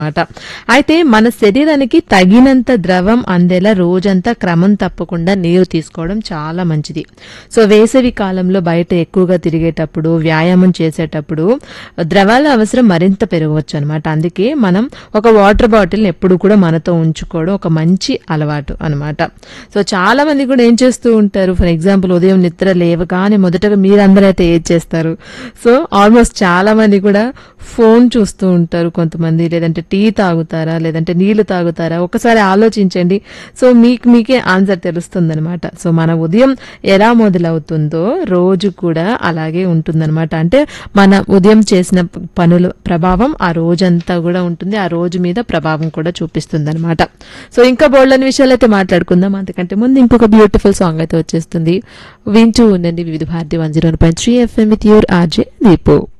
అన్నమాట అయితే మన శరీరానికి తగినంత ద్రవం అందేలా రోజంతా క్రమం తప్పకుండా నీరు తీసుకోవడం చాలా మంచిది సో వేసవి కాలంలో బయట ఎక్కువగా తిరిగేటప్పుడు వ్యాయామం చేసేటప్పుడు ద్రవాల అవసరం మరింత పెరగవచ్చు అనమాట అందుకే మనం ఒక వాటర్ బాటిల్ ఎప్పుడు కూడా మనతో ఉంచుకోవడం ఒక మంచి అలవాటు అనమాట సో చాలా మంది కూడా ఏం చేస్తూ ఉంటారు ఫర్ ఎగ్జాంపుల్ ఉదయం నిద్ర లేవగానే మొదటగా మీరందరూ అయితే ఏం చేస్తారు సో ఆల్మోస్ట్ చాలా మంది కూడా ఫోన్ చూస్తూ ఉంటారు కొంతమంది లేదంటే టీ తాగుతారా లేదంటే నీళ్లు తాగుతారా ఒకసారి ఆలోచించండి సో మీకు మీకే ఆన్సర్ తెలుస్తుందనమాట సో మన ఉదయం ఎలా మొదలవుతుందో రోజు కూడా అలాగే ఉంటుందన్నమాట అంటే మన ఉదయం చేసిన పనుల ప్రభావం ఆ రోజంతా కూడా ఉంటుంది ఆ రోజు మీద ప్రభావం కూడా చూపిస్తుంది సో ఇంకా బోల్డని విషయాలు అయితే మాట్లాడుకుందాం అంతకంటే ముందు ఇంకొక బ్యూటిఫుల్ సాంగ్ అయితే వచ్చేస్తుంది వింటూ ఉండండి Vividh Bharati one zero point three FM with your RJ Deepu